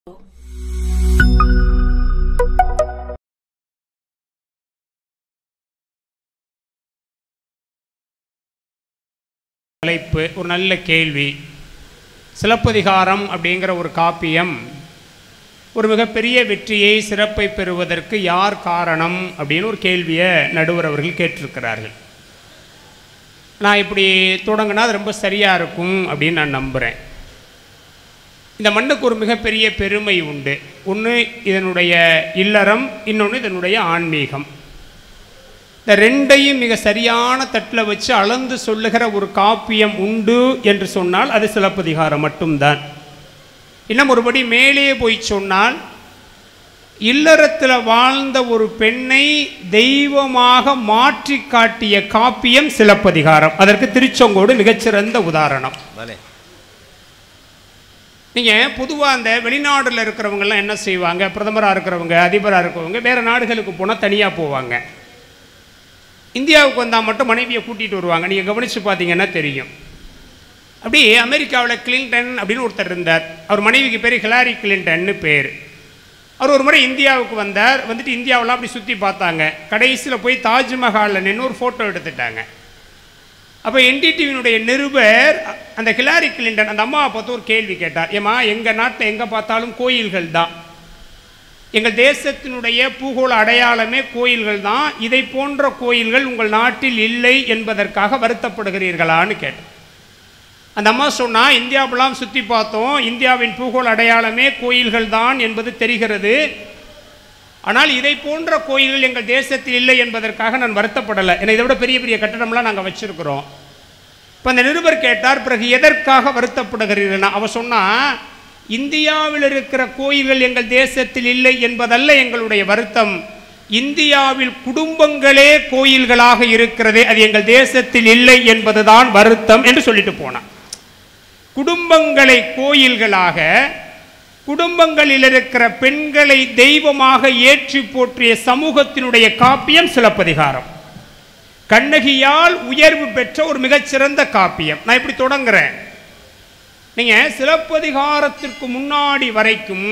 தலைப்பு ஒரு நல்ல கேள்வி சிலப்பதிகாரம் அப்படிங்கிற ஒரு காப்பியம் ஒரு மிகப்பெரிய வெற்றியை சிறப்பை பெறுவதற்கு யார் காரணம் அப்படின்னு ஒரு கேள்வியை நடுவர் அவர்கள் கேட்டிருக்கிறார்கள் நான் இப்படி தொடங்கினா அது ரொம்ப சரியாக இருக்கும் அப்படின்னு நான் நம்புகிறேன் இந்த மண்ணுக்கு ஒரு மிகப்பெரிய பெருமை உண்டு ஒன்று இதனுடைய இல்லறம் இன்னொன்று இதனுடைய ஆன்மீகம் இந்த ரெண்டையும் மிக சரியான தட்டில் வச்சு அளந்து சொல்லுகிற ஒரு காப்பியம் உண்டு என்று சொன்னால் அது சிலப்பதிகாரம் மட்டும்தான் இன்னும் ஒருபடி மேலே போய் சொன்னால் இல்லறத்தில் வாழ்ந்த ஒரு பெண்ணை தெய்வமாக மாற்றி காட்டிய காப்பியம் சிலப்பதிகாரம் அதற்கு திருச்செங்கோடு மிகச்சிறந்த உதாரணம் பலே நீங்கள் பொதுவாக அந்த வெளிநாடுல இருக்கிறவங்கெல்லாம் என்ன செய்வாங்க பிரதமராக இருக்கிறவங்க அதிபராக இருக்கிறவங்க வேறு நாடுகளுக்கு போனால் தனியாக போவாங்க இந்தியாவுக்கு வந்தால் மட்டும் மனைவியை கூட்டிகிட்டு வருவாங்க நீங்கள் கவனித்து பார்த்தீங்கன்னா தெரியும் அப்படி அமெரிக்காவில் கிளின்டன் அப்படின்னு ஒருத்தர் இருந்தார் அவர் மனைவிக்கு பேர் ஹிலாரி கிளின்டன்னு பேர் அவர் ஒரு முறை இந்தியாவுக்கு வந்தார் வந்துட்டு இந்தியாவெல்லாம் அப்படி சுற்றி பார்த்தாங்க கடைசியில் போய் தாஜ்மஹாலில் நின்று ஒரு ஃபோட்டோ எடுத்துட்டாங்க அப்போ என்டிடிவியினுடைய நிருபர் அந்த ஹிலாரி கிளின்டன் அந்த அம்மாவை பார்த்து ஒரு கேள்வி கேட்டார் ஏம்மா எங்கள் நாட்டில் எங்கே பார்த்தாலும் கோயில்கள் தான் எங்கள் தேசத்தினுடைய பூகோள அடையாளமே கோயில்கள் தான் இதை போன்ற கோயில்கள் உங்கள் நாட்டில் இல்லை என்பதற்காக வருத்தப்படுகிறீர்களான்னு கேட்டேன் அந்த அம்மா சொன்னா இந்தியாவெல்லாம் சுற்றி பார்த்தோம் இந்தியாவின் பூகோள அடையாளமே கோயில்கள் தான் என்பது தெரிகிறது ஆனால் இதை போன்ற கோயில்கள் எங்கள் தேசத்தில் இல்லை என்பதற்காக நான் வருத்தப்படலை ஏன்னா இதை விட பெரிய பெரிய கட்டடம்லாம் நாங்கள் வச்சிருக்கிறோம் இப்போ அந்த நிருபர் கேட்டார் பிறகு எதற்காக வருத்தப்படுகிறீர்கள்னா அவ சொன்னா இந்தியாவில் இருக்கிற கோயில்கள் எங்கள் தேசத்தில் இல்லை என்பதல்ல எங்களுடைய வருத்தம் இந்தியாவில் குடும்பங்களே கோயில்களாக இருக்கிறதே அது எங்கள் தேசத்தில் இல்லை என்பதுதான் வருத்தம் என்று சொல்லிட்டு போனான் குடும்பங்களை கோயில்களாக குடும்பங்களில் இருக்கிற பெண்களை தெய்வமாக ஏற்றி போற்றிய சமூகத்தினுடைய காப்பியம் சிலப்பதிகாரம் கண்ணகியால் உயர்வு பெற்ற ஒரு மிகச்சிறந்த காப்பியம் நான் இப்படி தொடங்குறேன் நீங்க சிலப்பதிகாரத்திற்கு முன்னாடி வரைக்கும்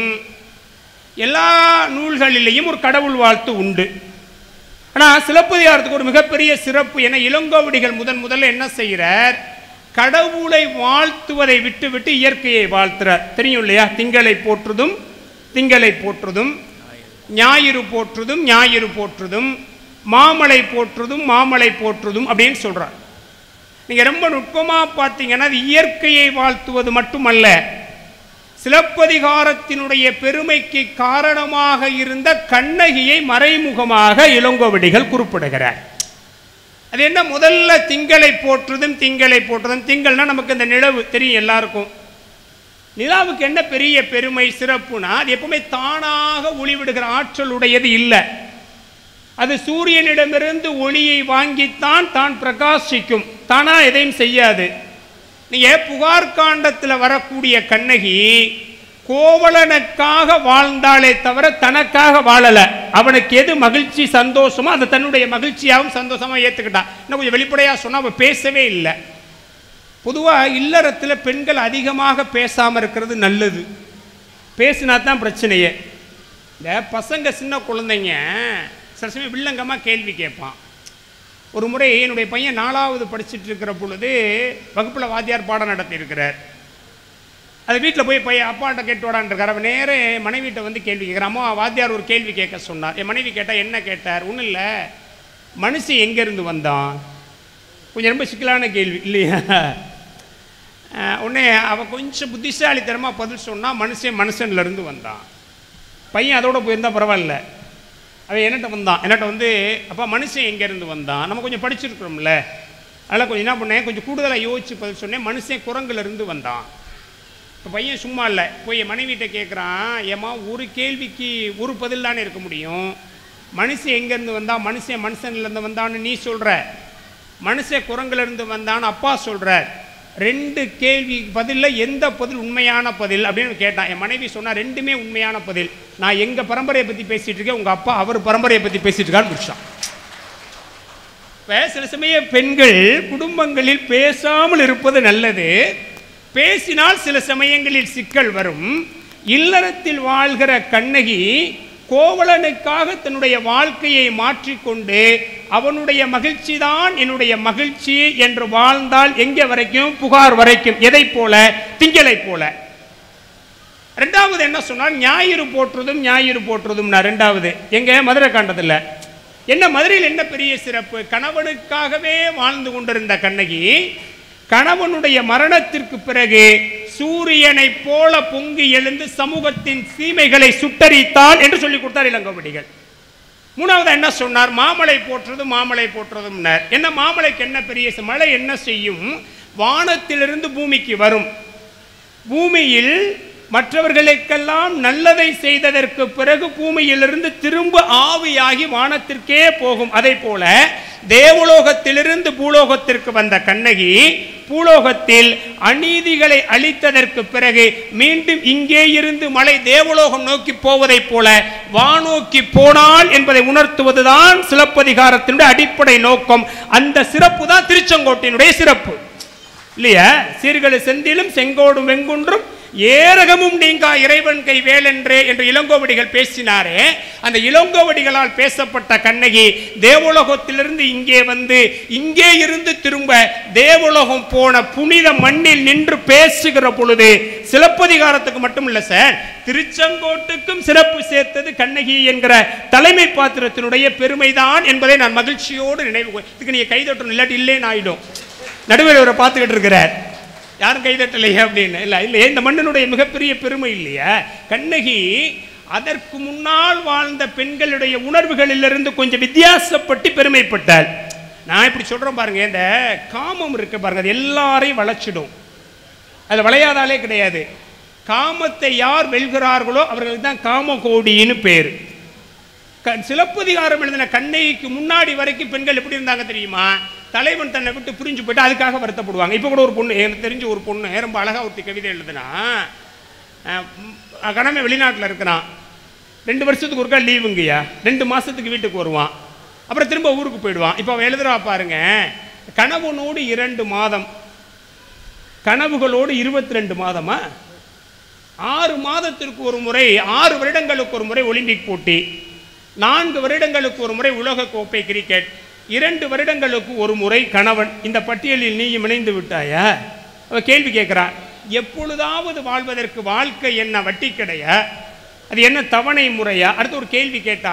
எல்லா நூல்களிலேயும் ஒரு கடவுள் வாழ்த்து உண்டு ஆனால் சிலப்பதிகாரத்துக்கு ஒரு மிகப்பெரிய சிறப்பு என இளங்கோவடிகள் முதன் முதல்ல என்ன செய்கிறார் கடவுளை வாழ்த்துவதை விட்டு விட்டு இயற்கையை வாழ்த்துறார் தெரியும் இல்லையா திங்களை போற்றுதும் திங்களை போற்றுதும் ஞாயிறு போற்றுதும் ஞாயிறு போற்றுதும் மாமலை போற்றுதும் மாமலை போற்றுதும் அப்படின்னு சொல்றார் நீங்க ரொம்ப நுட்பமா பார்த்தீங்கன்னா அது இயற்கையை வாழ்த்துவது மட்டுமல்ல சிலப்பதிகாரத்தினுடைய பெருமைக்கு காரணமாக இருந்த கண்ணகியை மறைமுகமாக இளங்கோவடிகள் குறிப்பிடுகிறார் அது என்ன முதல்ல திங்களை போற்றுதும் திங்களை போற்றுதும் திங்கள்னா நமக்கு இந்த நிலவு தெரியும் எல்லாருக்கும் நிலாவுக்கு என்ன பெரிய பெருமை சிறப்புனா அது எப்பவுமே தானாக ஒளிவிடுகிற ஆற்றல் உடையது இல்லை அது சூரியனிடமிருந்து ஒளியை வாங்கித்தான் தான் பிரகாசிக்கும் தானா எதையும் செய்யாது நீங்க புகார் காண்டத்தில் வரக்கூடிய கண்ணகி கோவலனுக்காக வாழ்ந்தாலே தவிர தனக்காக வாழல அவனுக்கு எது மகிழ்ச்சி சந்தோஷமோ அதை தன்னுடைய மகிழ்ச்சியாகவும் சந்தோஷமா ஏத்துக்கிட்டான் இன்னும் கொஞ்சம் வெளிப்படையா சொன்னா அவ பேசவே இல்லை பொதுவாக இல்லறத்தில் பெண்கள் அதிகமாக பேசாமல் இருக்கிறது நல்லது பேசினா தான் பிரச்சனையே இந்த பசங்க சின்ன குழந்தைங்க சில சமயம் வில்லங்கமாக கேள்வி கேட்பான் ஒரு முறை என்னுடைய பையன் நாலாவது படிச்சுட்டு இருக்கிற பொழுது வகுப்பில் வாத்தியார் பாடம் நடத்தியிருக்கிறார் அது வீட்டில் போய் பையன் அப்பாட்ட கேட்டு வாடான்ருக்கார் அவன் நேரே என் மனைவிட்ட வந்து கேள்வி கேட்குறான் அம்மா வாத்தியார் ஒரு கேள்வி கேட்க சொன்னார் என் மனைவி கேட்டால் என்ன கேட்டார் ஒன்றும் இல்லை மனுஷன் எங்கேருந்து வந்தான் கொஞ்சம் ரொம்ப சிக்கலான கேள்வி இல்லையா அஹ் உடனே அவன் கொஞ்சம் புத்திசாலித்தனமாக பதில் சொன்னால் மனுஷன் மனுஷன்லேருந்து வந்தான் பையன் அதோட போயிருந்தா பரவாயில்ல அவன் என்னட்ட வந்தான் என்னட்ட வந்து அப்பா மனுஷன் எங்கேருந்து வந்தான் நம்ம கொஞ்சம் படிச்சிருக்கிறோம்ல அதனால் கொஞ்சம் என்ன பண்ணேன் கொஞ்சம் கூடுதலாக யோசிச்சு பதில் சொன்னேன் மனுஷன் குரங்குலேருந்து வந்தான் இப்போ பையன் சும்மா இல்லை போய் என் மனைவிட்ட கேட்குறான் ஏம்மா ஒரு கேள்விக்கு ஒரு பதில் தானே இருக்க முடியும் மனுஷன் எங்கேருந்து வந்தான் மனுஷன் மனுஷன்லேருந்து வந்தான்னு நீ சொல்கிற மனுஷன் குரங்குலேருந்து வந்தான்னு அப்பா சொல்கிறார் ரெண்டு கேள்வி பதிலில் எந்த பதில் உண்மையான பதில் அப்படின்னு கேட்டான் என் மனைவி சொன்னா ரெண்டுமே உண்மையான பதில் நான் எங்கள் பரம்பரையை பற்றி பேசிகிட்டு இருக்கேன் உங்கள் அப்பா அவர் பரம்பரையை பற்றி பேசிட்டு இருக்கான்னு முடிச்சான் இப்போ சில சமய பெண்கள் குடும்பங்களில் பேசாமல் இருப்பது நல்லது பேசினால் சில சமயங்களில் சிக்கல் வரும் இல்லறத்தில் வாழ்கிற கண்ணகி கோவலனுக்காக தன்னுடைய வாழ்க்கையை மாற்றிக்கொண்டு அவனுடைய மகிழ்ச்சி தான் என்னுடைய மகிழ்ச்சி என்று வாழ்ந்தால் எங்கே வரைக்கும் புகார் வரைக்கும் எதை போல திங்களை போல ரெண்டாவது என்ன சொன்னால் ஞாயிறு போற்றுதும் ஞாயிறு போற்றுதும்னா ரெண்டாவது எங்க மதுரை காண்டத்தில் என்ன மதுரையில் என்ன பெரிய சிறப்பு கணவனுக்காகவே வாழ்ந்து கொண்டிருந்த கண்ணகி கணவனுடைய மரணத்திற்கு பிறகு சூரியனைப் போல பொங்கி எழுந்து சமூகத்தின் சீமைகளை சுட்டரித்தாள் என்று சொல்லி கொடுத்தார் இளங்கோவடிகள் மூணாவது என்ன சொன்னார் மாமலை போற்றுறது மாமலை போற்றுறதும்னார் என்ன மாமலைக்கு என்ன பெரிய சி- மழை என்ன செய்யும் வானத்திலிருந்து பூமிக்கு வரும் பூமியில் மற்றவர்களுக்கெல்லாம் நல்லதை செய்ததற்கு பிறகு பூமியிலிருந்து திரும்ப ஆவியாகி வானத்திற்கே போகும் அதை போல தேவலோகத்திலிருந்து பூலோகத்திற்கு வந்த கண்ணகி பூலோகத்தில் அநீதிகளை அழித்ததற்கு பிறகு மீண்டும் இங்கே இருந்து மலை தேவலோகம் நோக்கி போவதைப் போல வானோக்கி போனால் என்பதை உணர்த்துவதுதான் சிலப்பதிகாரத்தினுடைய அடிப்படை நோக்கம் அந்த சிறப்பு தான் திருச்செங்கோட்டினுடைய சிறப்பு இல்லையா சீர்கழு செந்திலும் செங்கோடும் வெங்குன்றும் ஏரகமும் நீங்கா இறைவன் கை வேலென்றே என்று இளங்கோவடிகள் பேசினாரே அந்த இளங்கோவடிகளால் பேசப்பட்ட கண்ணகி தேவலோகத்திலிருந்து இங்கே வந்து இங்கே இருந்து திரும்ப தேவலோகம் போன புனித மண்ணில் நின்று பேசுகிற பொழுது சிலப்பதிகாரத்துக்கு மட்டும் இல்ல சார் திருச்செங்கோட்டுக்கும் சிறப்பு சேர்த்தது கண்ணகி என்கிற தலைமை பாத்திரத்தினுடைய பெருமைதான் என்பதை நான் மகிழ்ச்சியோடு நினைவு கூ- இதுக்கு நீங்க கைதட்டணும் இல்லாட்டி இல்லைன்னு ஆயிடும் நடுவில் இவரை பார்த்துக்கிட்டு இருக்கிறார் யாரும் கைதட்டலையே அப்படின்னு இல்லை இல்லை இந்த மண்ணினுடைய மிகப்பெரிய பெருமை இல்லையா கண்ணகி அதற்கு முன்னால் வாழ்ந்த பெண்களுடைய உணர்வுகளிலிருந்து கொஞ்சம் வித்தியாசப்பட்டு பெருமைப்பட்டாள் நான் இப்படி சொல்றேன் பாருங்க இந்த காமம் இருக்கு பாருங்க அது எல்லாரையும் வளைச்சிடும் அது வளையாதாலே கிடையாது காமத்தை யார் வெல்கிறார்களோ அவர்களுக்கு தான் காமகோடின்னு பேர் க சிலப்பதிகாரம் எழுதின கண்ணகிக்கு முன்னாடி வரைக்கும் பெண்கள் எப்படி இருந்தாங்க தெரியுமா தலைவன் தன்னை விட்டு பிரிஞ்சு போயிட்டு அதுக்காக வருத்தப்படுவாங்க இப்போ கூட ஒரு பொண்ணு எனக்கு தெரிஞ்ச ஒரு பொண்ணு ரொம்ப அழகா ஒருத்தி கவிதை எழுதுனா அஹ், ம், கணவன் வெளிநாட்டில் இருக்கிறான் ரெண்டு வருஷத்துக்கு ஒருக்கா லீவுங்கய்யா ரெண்டு மாசத்துக்கு வீட்டுக்கு வருவான் அப்புறம் திரும்ப ஊருக்கு போயிடுவான் இப்போ அவன் எழுதுறா பாருங்க கணவனோடு இரண்டு மாதம் கனவுகளோடு இருபத்தி ரெண்டு மாதமா ஆறு மாதத்திற்கு ஒரு முறை ஆறு வருடங்களுக்கு ஒரு முறை ஒலிம்பிக் போட்டி நான்கு வருடங்களுக்கு ஒரு முறை உலக கோப்பை கிரிக்கெட் இரண்டு வருடங்களுக்கு ஒரு முறை கணவன் இந்த பட்டியலில் நீயும் இணைந்து விட்டாயா அவ கேள்வி கேட்கிறா எப்பொழுதாவது வாழ்வதற்கு வாழ்க்கை என்ன வட்டி கிடையா அது என்ன தவணை முறையா அடுத்து ஒரு கேள்வி கேட்டா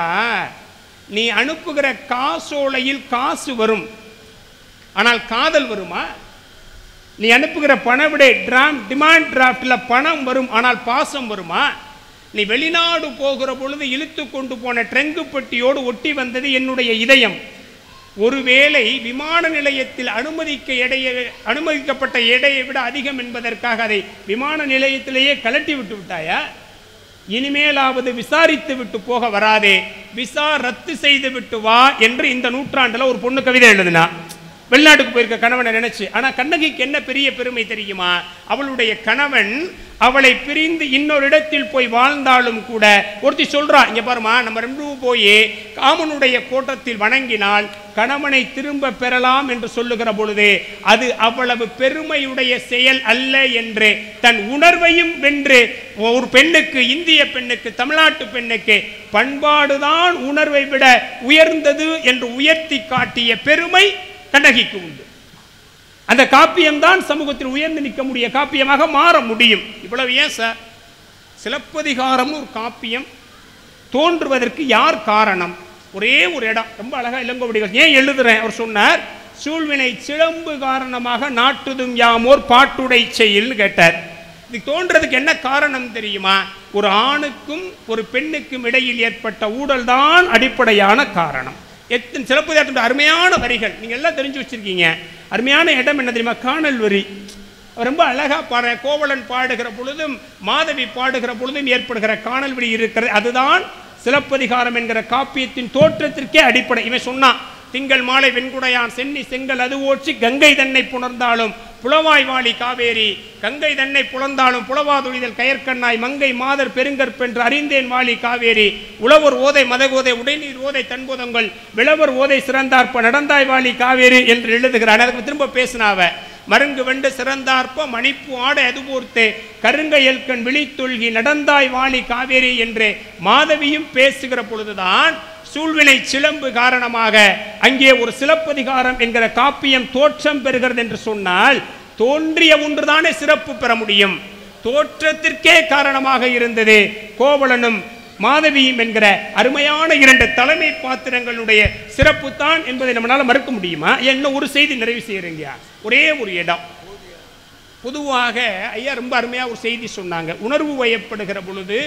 நீ அனுப்புகிற காசோலையில் காசு வரும் ஆனால் காதல் வருமா நீ அனுப்புகிற பணவிடை டிராம் டிமாண்ட் டிராஃப்டில் பணம் வரும் ஆனால் பாசம் வருமா நீ வெளிநாடு போகிற பொழுது இழுத்து கொண்டு போன ட்ரெங்கு பெட்டியோடு ஒட்டி வந்தது என்னுடைய இதயம் ஒருவேளை விமான நிலையத்தில் அனுமதிக்க எடையை அனுமதிக்கப்பட்ட எடையை விட அதிகம் என்பதற்காக அதை விமான நிலையத்திலேயே கலட்டி விட்டு விட்டாயா இனிமேலாவது விசாரித்து விட்டு போக வராதே விசா ரத்து செய்து விட்டு வா என்று இந்த நூற்றாண்டுல ஒரு பொண்ணு கவிதை எழுதினா வெளிநாட்டுக்கு போயிருக்க கணவனை நினைச்சு ஆனா கண்ணகிக்கு என்ன பெரிய பெருமை தெரியுமா அவளுடைய கணவன் அவளை பிரிந்து இன்னொரு இடத்தில் போய் வாழ்ந்தாலும் கூட ஒருத்தி சொல்றா இங்க பாருமா நம்ம ரெண்டு போய் காமனுடைய கோட்டத்தில் வணங்கினால் கணவனை திரும்ப பெறலாம் என்று சொல்லுகிற பொழுது அது அவ்வளவு பெருமையுடைய செயல் அல்ல என்று தன் உணர்வையும் வென்று ஒரு பெண்ணுக்கு இந்திய பெண்ணுக்கு தமிழ்நாட்டு பெண்ணுக்கு பண்பாடுதான் உணர்வை விட உயர்ந்தது என்று உயர்த்தி காட்டிய பெருமை கண்ணகிக்கு உண்டு அந்த காப்பியம்தான் சமூகத்தில் உயர்ந்து நிற்க முடிய காப்பியமாக மாற முடியும் இவ்வளவு ஏன் சார் சிலப்பதிகாரம் ஒரு காப்பியம் தோன்றுவதற்கு யார் காரணம் ஒரே ஒரு இடம் ரொம்ப அழகா இளங்கோவடிகள் ஏன் எழுதுறேன் அவர் சொன்னார் சூழ்வினை சிலம்பு காரணமாக நாட்டுதும் யாமோர் பாட்டுடை செயல்னு கேட்டார் இது தோன்றதுக்கு என்ன காரணம் தெரியுமா ஒரு ஆணுக்கும் ஒரு பெண்ணுக்கும் இடையில் ஏற்பட்ட ஊழல் தான் அடிப்படையான காரணம் எத்தனை சிலப்பதிகாரத்தின் அருமையான வரிகள் நீங்க எல்லாம் தெரிஞ்சு வச்சிருக்கீங்க அருமையான இடம் என்ன தெரியுமா காணல் வரி அவர் ரொம்ப அழகா பாடுற கோவலன் பாடுகிற பொழுதும் மாதவி பாடுகிற பொழுதும் ஏற்படுகிற காணல் வழி இருக்கிறது அதுதான் சிலப்பதிகாரம் என்கிற காப்பியத்தின் தோற்றத்திற்கே அடிப்படை இவன் சொன்னான் திங்கள் மாலை வெண்குடையான் சென்னி செங்கல் அது ஓச்சி கங்கை தன்னை புணர்ந்தாலும் புலவாய் வாளி காவேரி கங்கை தன்னை புலர்ந்தாலும் புலவாதுழிதல் கயற்கண்ணாய் மங்கை மாதர் பெருங்கற்பென்று அறிந்தேன் வாளி காவேரி உழவர் ஓதை மதகோதை உடைநீர் ஓதை தன்புதங்கள் விளவர் ஓதை சிறந்தார்ப்ப நடந்தாய் வாளி காவேரி என்று எழுதுகிறான் அதுக்கு திரும்ப பேசினாவ மருங்கு வெண்டு சிறந்தார்ப்ப மணிப்பு ஆட அதுபோர்த்தே கருங்கையல்கண் விழித்தொல்கி நடந்தாய் வாலி காவேரி என்று மாதவியும் பேசுகிற பொழுதுதான் சூழ்வினை சிலம்பு காரணமாக அங்கே ஒரு சிலப்பதிகாரம் என்கிற காப்பியம் தோற்றம் பெறுகிறது என்று சொன்னால் தோன்றிய ஒன்றுதானே சிறப்பு பெற முடியும் தோற்றத்திற்கே காரணமாக இருந்தது கோவலனும் மாதவியும் என்கிற அருமையான இரண்டு தலைமை பாத்திரங்களுடைய சிறப்பு தான் என்பதை நம்மளால மறுக்க முடியுமா என்ன ஒரு செய்தி நிறைவு செய்யறீங்க ஒரே ஒரு இடம் பொதுவாக ஐயா ரொம்ப அருமையாக ஒரு செய்தி சொன்னாங்க உணர்வு வயப்படுகிற பொழுது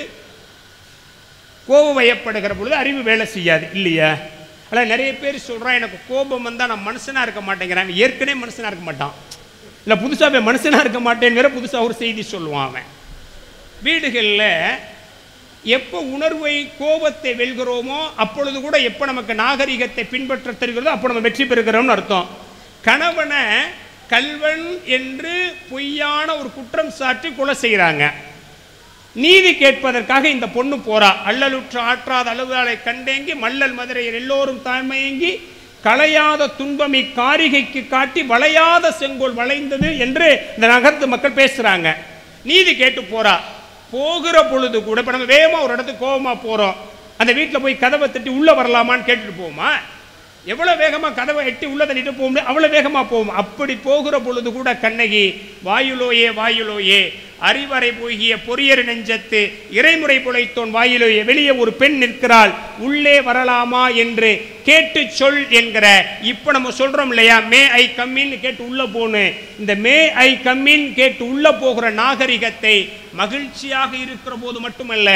கோபம் வயப்படுகிற பொழுது அறிவு வேலை செய்யாது இல்லையா ஆனால் நிறைய பேர் சொல்கிறான் எனக்கு கோபம் வந்தால் நான் மனுஷனாக இருக்க மாட்டேங்கிறேன் அவன் ஏற்கனவே மனுஷனாக இருக்க மாட்டான் இல்லை புதுசாக அவன் மனுஷனாக இருக்க மாட்டேங்கிற புதுசாக ஒரு செய்தி சொல்லுவான் அவன் வீடுகளில் எப்போ உணர்வை கோபத்தை வெல்கிறோமோ அப்பொழுது கூட எப்போ நமக்கு நாகரிகத்தை பின்பற்ற தெரிகிறதோ அப்போ நம்ம வெற்றி பெறுகிறோம்னு அர்த்தம் கணவனை கல்வன் என்று பொய்யான ஒரு குற்றம் சாட்டி கொலை செய்கிறாங்க நீதி கேட்பதற்காக இந்த பொண்ணு போறா அல்லலுற்று ஆற்றாத அழுதாளை கண்டேங்கி மல்லல் மதுரையில் எல்லோரும் தாழ்மையங்கி களையாத துன்பமை காரிகைக்கு காட்டி வளையாத செங்கோல் வளைந்தது என்று இந்த நகரத்து மக்கள் பேசுறாங்க நீதி கேட்டு போறா போகிற பொழுது கூட இப்போ நம்ம வேகமாக ஒரு இடத்துக்கு கோபமா போறோம் அந்த வீட்டில் போய் கதவை தட்டி உள்ள வரலாமான்னு கேட்டுட்டு போவோமா எவ்வளோ வேகமாக கதவை எட்டி உள்ள தள்ளிட்டு போக முடியும் அவ்வளோ வேகமாக போகும் அப்படி போகிற பொழுது கூட கண்ணகி வாயுலோயே வாயுலோயே அறிவரை போகிய பொறியர் நெஞ்சத்து இறைமுறை புழைத்தோன் வாயிலோயே வெளியே ஒரு பெண் நிற்கிறாள் உள்ளே வரலாமா என்று கேட்டு சொல் என்கிற இப்போ நம்ம சொல்றோம் இல்லையா மே ஐ கம்மின்னு கேட்டு உள்ள போன்னு இந்த மே ஐ கம்மின்னு கேட்டு உள்ள போகிற நாகரிகத்தை மகிழ்ச்சியாக இருக்கிற போது மட்டுமல்ல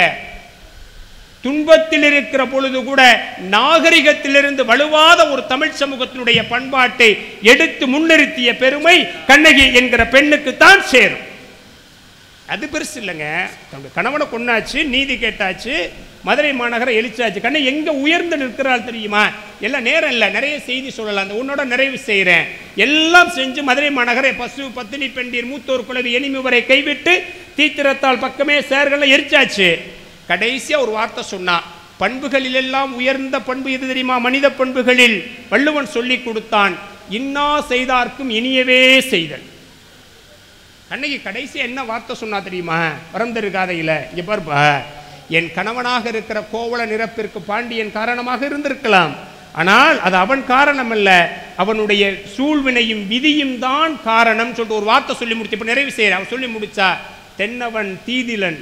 துன்பத்தில் இருக்கிற பொழுது கூட நாகரிகத்திலிருந்து வலுவாத ஒரு தமிழ் சமூகத்தினுடைய பண்பாட்டை எடுத்து முன்னிறுத்திய பெருமை கண்ணகி என்கிற பெண்ணுக்கு தான் சேரும் அது பெருசு இல்லைங்க தங்க கணவனை கொண்டாச்சு நீதி கேட்டாச்சு மதுரை மாநகரம் எழுச்சாச்சு கண்ணை எங்க உயர்ந்து நிற்கிறாள் தெரியுமா எல்லாம் நேரம் இல்லை நிறைய செய்தி சொல்லலாம் அந்த உன்னோட நிறைவு செய்கிறேன் எல்லாம் செஞ்சு மதுரை மாநகரை பசு பத்தினி பெண்டீர் மூத்தோர் குழவி எனிமி வரை கைவிட்டு தீத்திரத்தால் பக்கமே சேர்களை எரிச்சாச்சு கடைசியா ஒரு வார்த்தை சொன்னா பண்புகளில் எல்லாம் உயர்ந்த பண்பு எது தெரியுமா மனித பண்புகளில் வள்ளுவன் சொல்லி கொடுத்தான் இன்னா செய்தார்க்கும் இனியவே செய்தல் அன்னைக்கு கடைசி என்ன வார்த்தை சொன்னா தெரியுமா வரந்தரு காதையில இங்க பாருப்பா என் கணவனாக இருக்கிற கோவல நிரப்பிற்கு பாண்டியன் காரணமாக இருந்திருக்கலாம் ஆனால் அது அவன் காரணம் அல்ல அவனுடைய சூழ்வினையும் விதியும் தான் காரணம் சொல்லிட்டு ஒரு வார்த்தை சொல்லி முடிச்சு இப்ப நிறைவு செய்யறேன் அவன் சொல்லி முடிச்சா தென்னவன் தீதிலன்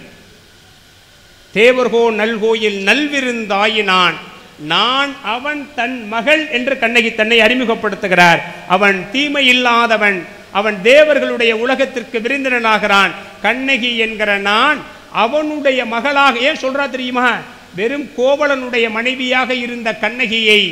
தேவர்கோ நல்கோயில் நல்விருந்தாயினான் நான் அவன் தன் மகள் என்று கண்ணகி தன்னை அறிமுகப்படுத்துகிறார் அவன் தீமை இல்லாதவன் அவன் தேவர்களுடைய உலகத்திற்கு விருந்தினனாகிறான் கண்ணகி என்கிற நான் அவனுடைய மகளாக ஏன் சொல்றா தெரியுமா வெறும் கோவலனுடைய மனைவியாக இருந்த கண்ணகியை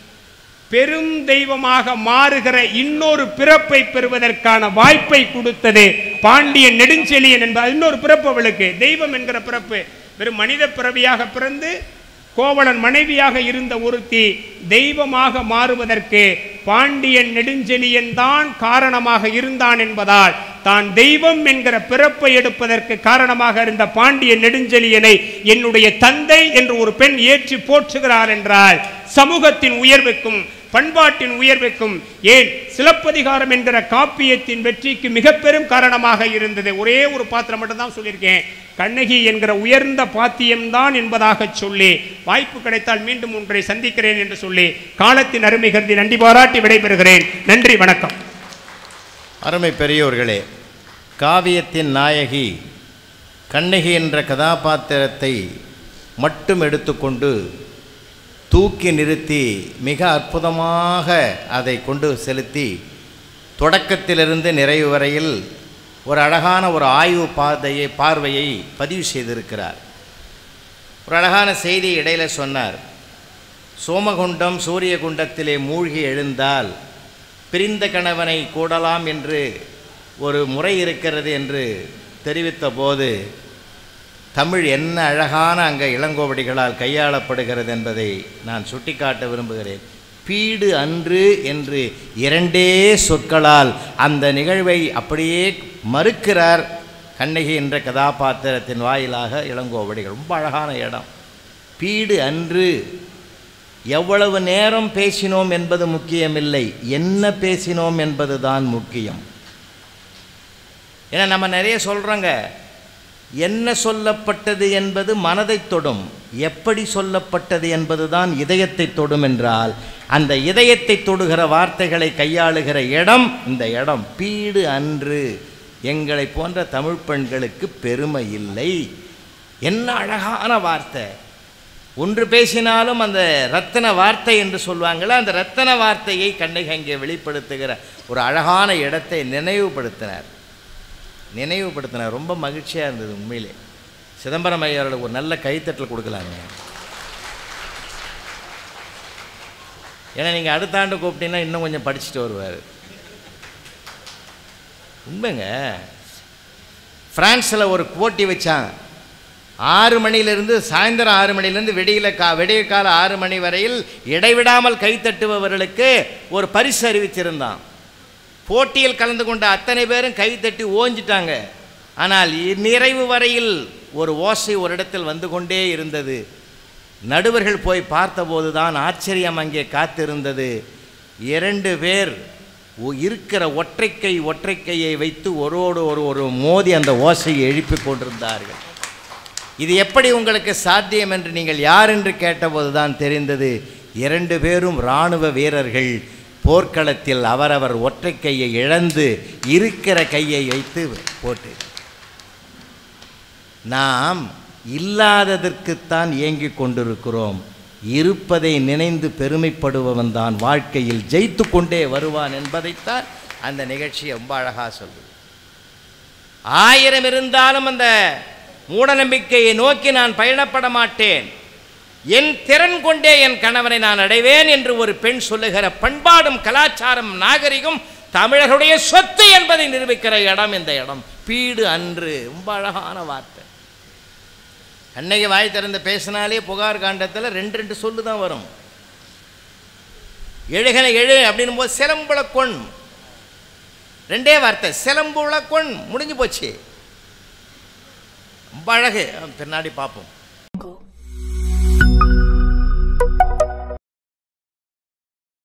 பெரும் தெய்வமாக மாறுகிற இன்னொரு பிறப்பை பெறுவதற்கான வாய்ப்பை கொடுத்தது பாண்டியன் நெடுஞ்செழியன் என்பது இன்னொரு பிறப்பு அவளுக்கு தெய்வம் என்கிற பிறப்பு வெறும் மனித பிறவியாக பிறந்து கோவலன் மனைவியாக இருந்த ஒருத்தி தெய்வமாக மாறுவதற்கு பாண்டியன் நெடுஞ்செழியன் தான் காரணமாக இருந்தான் என்பதால் தான் தெய்வம் என்கிற பிறப்பை எடுப்பதற்கு காரணமாக இருந்த பாண்டியன் நெடுஞ்செழியனை என்னுடைய தந்தை என்று ஒரு பெண் ஏற்றி போற்றுகிறார் என்றால் சமூகத்தின் உயர்வுக்கும் பண்பாட்டின் உயர்வுக்கும் ஏன் சிலப்பதிகாரம் என்கிற காப்பியத்தின் வெற்றிக்கு மிக பெரும் காரணமாக இருந்தது ஒரே ஒரு பாத்திரம் மட்டும் தான் சொல்லியிருக்கேன் கண்ணகி என்கிற உயர்ந்த பாத்தியம்தான் என்பதாக சொல்லி வாய்ப்பு கிடைத்தால் மீண்டும் ஒன்றை சந்திக்கிறேன் என்று சொல்லி காலத்தின் அருமை கருதி நன்றி பாராட்டி விடைபெறுகிறேன் நன்றி வணக்கம் அருமை பெரியோர்களே காவியத்தின் நாயகி கண்ணகி என்ற கதாபாத்திரத்தை மட்டும் எடுத்துக்கொண்டு தூக்கி நிறுத்தி மிக அற்புதமாக அதை கொண்டு செலுத்தி தொடக்கத்திலிருந்து நிறைவு வரையில் ஒரு அழகான ஒரு ஆய்வு பாதையை பார்வையை பதிவு செய்திருக்கிறார் ஒரு அழகான செய்தி இடையில சொன்னார் சோமகுண்டம் சூரியகுண்டத்திலே மூழ்கி எழுந்தால் பிரிந்த கணவனை கூடலாம் என்று ஒரு முறை இருக்கிறது என்று தெரிவித்த போது தமிழ் என்ன அழகான அங்கே இளங்கோவடிகளால் கையாளப்படுகிறது என்பதை நான் சுட்டிக்காட்ட விரும்புகிறேன் பீடு அன்று என்று இரண்டே சொற்களால் அந்த நிகழ்வை அப்படியே மறுக்கிறார் கண்ணகி என்ற கதாபாத்திரத்தின் வாயிலாக இளங்கோவடிகள் ரொம்ப அழகான இடம் பீடு அன்று எவ்வளவு நேரம் பேசினோம் என்பது முக்கியமில்லை என்ன பேசினோம் என்பதுதான் முக்கியம் ஏன்னா நம்ம நிறைய சொல்கிறோங்க என்ன சொல்லப்பட்டது என்பது மனதை தொடும் எப்படி சொல்லப்பட்டது என்பது தான் இதயத்தை தொடும் என்றால் அந்த இதயத்தை தொடுகிற வார்த்தைகளை கையாளுகிற இடம் இந்த இடம் பீடு அன்று எங்களை போன்ற தமிழ் பெண்களுக்கு பெருமை இல்லை என்ன அழகான வார்த்தை ஒன்று பேசினாலும் அந்த ரத்தன வார்த்தை என்று சொல்லுவாங்களே அந்த ரத்தன வார்த்தையை கண்ணகி அங்கே வெளிப்படுத்துகிற ஒரு அழகான இடத்தை நினைவுபடுத்தினார் நினைவுபடுத்தினார் ரொம்ப மகிழ்ச்சியாக இருந்தது உண்மையிலே சிதம்பரம் ஐயாரோட ஒரு நல்ல கைத்தட்டல் கொடுக்கலாங்க ஏன்னா நீங்கள் அடுத்த ஆண்டு கூப்பிட்டீங்கன்னா இன்னும் கொஞ்சம் படிச்சுட்டு வருவார் உண்மைங்க ஃப்ரான்ஸில் ஒரு போட்டி வச்சாங்க ஆறு மணியிலிருந்து சாயந்தரம் ஆறு மணிலேருந்து வெடியில கா வெடிய கால ஆறு மணி வரையில் இடைவிடாமல் கைத்தட்டுபவர்களுக்கு ஒரு பரிசு அறிவிச்சிருந்தான் போட்டியில் கலந்து கொண்ட அத்தனை பேரும் கைத்தட்டி ஓஞ்சிட்டாங்க ஆனால் இ- நிறைவு வரையில் ஒரு ஓசை ஒரு இடத்தில் வந்து கொண்டே இருந்தது நடுவர்கள் போய் பார்த்தபோது தான் ஆச்சரியம் அங்கே காத்திருந்தது இரண்டு பேர் ஒ- இருக்கிற ஒற்றைக்கை ஒற்றைக்கையை வைத்து ஒருவோடு ஒரு ஒரு மோதி அந்த ஓசையை எழுப்பிக் கொண்டிருந்தார்கள் இது எப்படி உங்களுக்கு சாத்தியம் என்று நீங்கள் யார் என்று கேட்டபோது தான் தெரிந்தது இரண்டு பேரும் இராணுவ வீரர்கள் போர்க்களத்தில் அவரவர் ஒற்றை கையை இழந்து இருக்கிற கையை வைத்து போட்டு நாம் இல்லாததற்குத்தான் ஏங்கிக் கொண்டிருக்கிறோம் இருப்பதை நினைந்து பெருமைப்படுபவன் தான் வாழ்க்கையில் ஜெயித்து கொண்டே வருவான் என்பதைத்தான் அந்த நிகழ்ச்சி ரொம்ப அழகாக சொல்லுது ஆயிரம் இருந்தாலும் அந்த மூடநம்பிக்கையை நோக்கி நான் பயணப்பட மாட்டேன் என் திறன் கொண்டே என் கணவனை நான் அடைவேன் என்று ஒரு பெண் சொல்லுகிற பண்பாடும் கலாச்சாரம் நாகரிகம் தமிழர்களுடைய சொத்து என்பதை நிரூபிக்கிற இடம் இந்த இடம் பீடு அன்று ரொம்ப அழகான வார்த்தை அன்னைக்கு வாய் திறந்து பேசினாலே புகார் காண்டத்தில் ரெண்டு ரெண்டு சொல்லு தான் வரும் எழுகன எழு அப்படின்னும் போது சிலம்புல கொண் ரெண்டே வார்த்தை சிலம்புல கொண் முடிஞ்சு போச்சு ரொம்ப அழகு பின்னாடி பார்ப்போம்